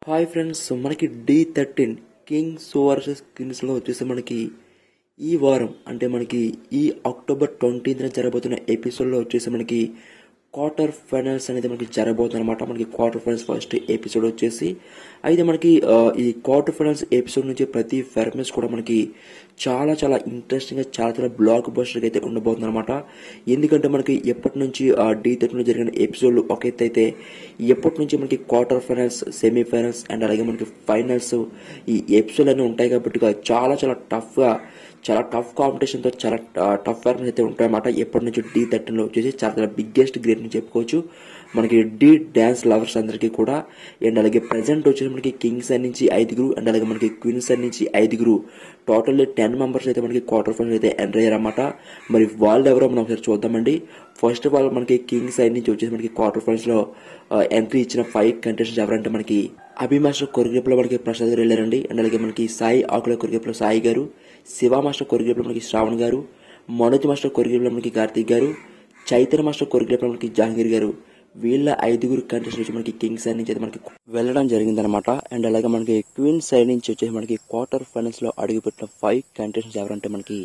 hi friends మనకి D thirteen kings versus కింగ్స్లో వచ్చేసి మనకి ఈ వారం అంటే మనకి ఈ అక్టోబర్ ట్వంటీన్త్న జరగబోతున్న ఎపిసోడ్లో వచ్చేసి మనకి క్వార్టర్ ఫైనల్స్ అనేది మనకి జరగబోతుంది అనమాట మనకి క్వార్టర్ ఫైనల్స్ ఫస్ట్ ఎపిసోడ్ వచ్చేసి అయితే మనకి ఆ, ఈ క్వార్టర్ ఫైనల్స్ ఎపిసోడ్ నుంచి ప్రతి ఫెర్మెన్స్ కూడా మనకి చాలా చాలా ఇంట్రెస్టింగ్గా చాలా చాలా బ్లాక్ బస్టర్గా అయితే ఉండబోతుంది అనమాట ఎందుకంటే మనకి ఎప్పటి నుంచి ఆ డి థర్టీలో జరిగిన ఎపిసోడ్లు ఒక ఎత్తు అయితే ఎప్పటి నుంచి మనకి క్వార్టర్ ఫైనల్స్ సెమీఫైనల్స్ అండ్ అలాగే మనకి ఫైనల్స్ ఈ ఎపిసోడ్ అన్నీ ఉంటాయి కాబట్టి ఇక చాలా చాలా టఫ్గా చాలా టఫ్ కాంపిటీషన్తో చాలా టఫ్ ఫైనల్స్ అయితే ఉంటాయన్నమాట ఎప్పటి నుంచి డి థర్టీన్లో వచ్చేసి చాలా చాలా బిగ్గెస్ట్ గ్రేట్ అని చెప్పుకోవచ్చు మనకి డి డ్యాన్స్ లవర్స్ అందరికీ కూడా అండ్ అలాగే ప్రజెంట్ వచ్చేసి మనకి కింగ్స్ సైడ్ నుంచి ఐదుగురు అండ్ అలాగే మనకి క్వీన్స్ సైడ్ నుంచి ఐదుగురు టోటల్ టెన్ మెంబర్స్ అయితే మనకి క్వార్టర్ ఫైనల్ అయితే ఎంటర్ అయ్యారన్నమాట మరి వాళ్ళు ఎవరో మనం ఒకసారి చూద్దామండి ఫస్ట్ ఆఫ్ ఆల్ మనకి కింగ్స్ సైడ్ నుంచి వచ్చేసి మనకి క్వార్టర్ ఫైనల్స్ లో ఎంట్రీ ఇచ్చిన ఫైవ్ కంటెస్టెంట్స్ ఎవరంటే మనకి అభి మాస్టర్ కొరిగ్రేప్ లో మనకి ప్రసాద్ గారు వెళ్ళారండి అండ్ అలాగే మనకి సాయి ఆకుల కొరిగ్రేప్ లో సాయి గారు శివ మాస్టర్ కొరిగ్రేప్ లో మనకి శ్రావణ్ గారు మనోజ్ మాస్టర్ కొరిగ్రేప్ లో మనకి కార్తీక్ గారు చైతన్య మాస్టర్ కొరిగ్రేప్ లో మనకి జహాంగీర్ గారు వీళ్ళ ఐదుగురు కంటెస్టెంట్స్ వచ్చి మనకి కింగ్స్ సైడ్ నుంచి అయితే మనకి వెళ్ళడం జరిగిందనమాట అండ్ అలాగే మనకి క్వీన్ సైడ్ నుంచి వచ్చేసి మనకి క్వార్టర్ ఫైనల్స్ లో అడుగుపెట్టిన ఫైవ్ కంటెస్టెంట్స్ ఎవరంటే మనకి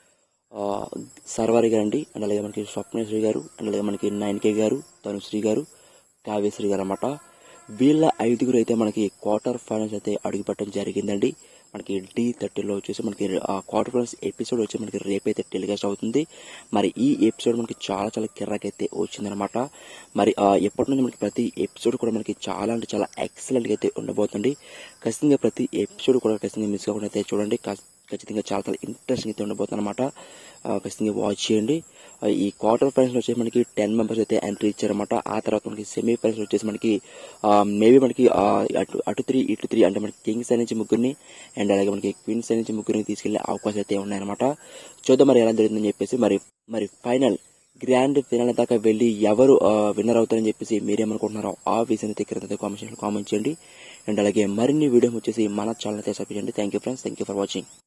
సర్వారి గారు అండి అండ్ అలాగే మనకి స్వప్నశ్రీ గారు అండ్ అలాగే మనకి నైన్ కే గారు తనుశ్రీ గారు కావ్యశ్రీ గారు అనమాట వీళ్ళ ఐదుగురు అయితే మనకి క్వార్టర్ ఫైనల్స్ అయితే అడుగుపెట్టడం జరిగిందండి మనకి డి థర్టీలో వచ్చేసి మనకి ఆ క్వార్టర్ ఫైనల్స్ ఎపిసోడ్ వచ్చి మనకి రేపైతే టెలికాస్ట్ అవుతుంది మరి ఈ ఎపిసోడ్ మనకి చాలా చాలా కిర్రకైతే వచ్చిందనమాట మరి ఆ ఎప్పటి నుంచి మనకి ప్రతి ఎపిసోడ్ కూడా మనకి చాలా అంటే చాలా ఎక్సలెంట్గా అయితే ఉండబోతుంది ఖచ్చితంగా ప్రతి ఎపిసోడ్ కూడా ఖచ్చితంగా మిస్ కాకుండా అయితే చూడండి ఖ- ఖచ్చితంగా చాలా చాలా ఇంట్రెస్టింగ్ అయితే ఉండబోతుంది అనమాట ఖచ్చితంగా వాచ్ చేయండి ఆ, ఈ క్వార్టర్ ఫైనల్స్ వచ్చేసి మనకి టెన్ మెంబర్స్ అయితే ఎంట్రీ ఇచ్చారన్నమాట ఆ తర్వాత మనకి సెమీ ఫైనల్స్ వచ్చేసి మనకి మేబీ మనకి ఆ, అటు అటు త్రీ ఇటు త్రీ అంటే మనకి కింగ్స్ సైడ్ నుంచి ముగ్గురిని అండ్ అలాగే మనకి క్వీన్స్ సైడ్ నుంచి ముగ్గురిని తీసుకెళ్లే అవకాశం అయితే ఉన్నాయన్నమాట చూద్దాం మరి ఎలా జరుగుతుందని చెప్పేసి మరి మరి ఫైనల్ గ్రాండ్ ఫినాల్ దాకా వెళ్ళి ఎవరు విన్నర్ అవుతారని చెప్పేసి మీరేమనుకుంటున్నారో ఆ విషయాన్ని దగ్గర కామెంట్ కామెంట్ చేయండి అండ్ అలాగే మరిన్ని వీడియో వచ్చేసి మన ఛానల్ అయితే సబ్స్క్రైబ్ చేయండి thank you friends thank you for watching